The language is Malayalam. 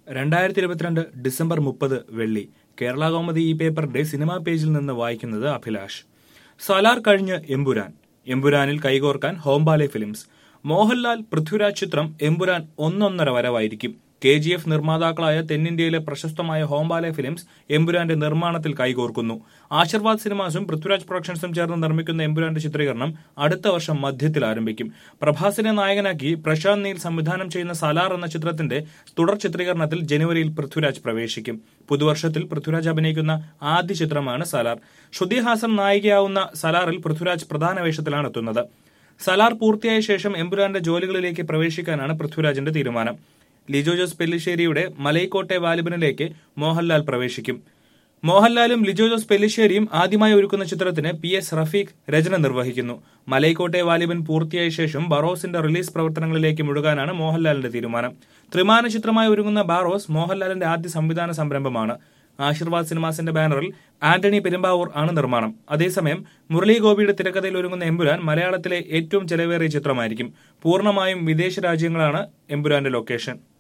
രണ്ടായിരത്തി ഇരുപത്തിരണ്ട് ഡിസംബർ മുപ്പത് വെള്ളി കേരള കോമതി ഈ പേപ്പറിന്റെ സിനിമാ പേജിൽ നിന്ന് വായിക്കുന്നത് അഭിലാഷ് സലാർ കഴിഞ്ഞ് എമ്പുരാൻ എമ്പുരാനിൽ കൈകോർക്കാൻ ഹോംബാലെ ഫിലിംസ് മോഹൻലാൽ പൃഥ്വിരാജ് ചിത്രം എമ്പുരാൻ ഒന്നൊന്നര വരവായിരിക്കും കെ ജി എഫ് നിർമ്മാതാക്കളായ തെന്നിന്ത്യയിലെ പ്രശസ്തമായ ഹോംബാലെ ഫിലിംസ് എമ്പുരാന്റെ നിർമ്മാണത്തിൽ കൈകോർക്കുന്നു ആശീർവാദ് സിനിമാസും പൃഥ്വിരാജ് പ്രൊഡക്ഷൻസും ചേർന്ന് നിർമ്മിക്കുന്ന എമ്പുരാന്റെ ചിത്രീകരണം അടുത്ത വർഷം മധ്യത്തിൽ ആരംഭിക്കും പ്രഭാസിനെ നായകനാക്കി പ്രശാന്ത് നീൽ സംവിധാനം ചെയ്യുന്ന സലാർ എന്ന ചിത്രത്തിന്റെ തുടർ ചിത്രീകരണത്തിൽ ജനുവരിയിൽ പൃഥ്വിരാജ് പ്രവേശിക്കും പുതുവർഷത്തിൽ പൃഥ്വിരാജ് അഭിനയിക്കുന്ന ആദ്യ ചിത്രമാണ് സലാർ ശ്രുതി ഹാസൻ നായികയാവുന്ന സലാറിൽ പൃഥ്വിരാജ് പ്രധാന വേഷത്തിലാണ് എത്തുന്നത് സലാർ പൂർത്തിയായ ശേഷം എമ്പുരാന്റെ ജോലികളിലേക്ക് പ്രവേശിക്കാനാണ് പൃഥ്വിരാജിന്റെ തീരുമാനം ലിജോ ജോസ് പെല്ലിശ്ശേരിയുടെ മലൈക്കോട്ടെ വാലിബനിലേക്ക് മോഹൻലാൽ പ്രവേശിക്കും മോഹൻലാലും ലിജോ ജോസ് പെല്ലിശ്ശേരിയും ആദ്യമായി ഒരുക്കുന്ന ചിത്രത്തിന് പി എസ് റഫീഖ് രചന നിർവഹിക്കുന്നു മലൈക്കോട്ടെ വാലിബൻ പൂർത്തിയായ ശേഷം ബറോസിന്റെ റിലീസ് പ്രവർത്തനങ്ങളിലേക്ക് മുഴുകാനാണ് മോഹൻലാലിന്റെ തീരുമാനം ത്രിമാന ചിത്രമായി ഒരുങ്ങുന്ന ബാറോസ് മോഹൻലാലിന്റെ ആദ്യ സംവിധാന സംരംഭമാണ് ആശീർവാദ് സിനിമാസിന്റെ ബാനറിൽ ആന്റണി പെരുമ്പാവൂർ ആണ് നിർമ്മാണം അതേസമയം മുരളി ഗോപിയുടെ തിരക്കഥയിൽ ഒരുങ്ങുന്ന എമ്പുരാൻ മലയാളത്തിലെ ഏറ്റവും ചെലവേറിയ ചിത്രമായിരിക്കും പൂർണ്ണമായും വിദേശ രാജ്യങ്ങളാണ് എമ്പുരാന്റെ ലൊക്കേഷൻ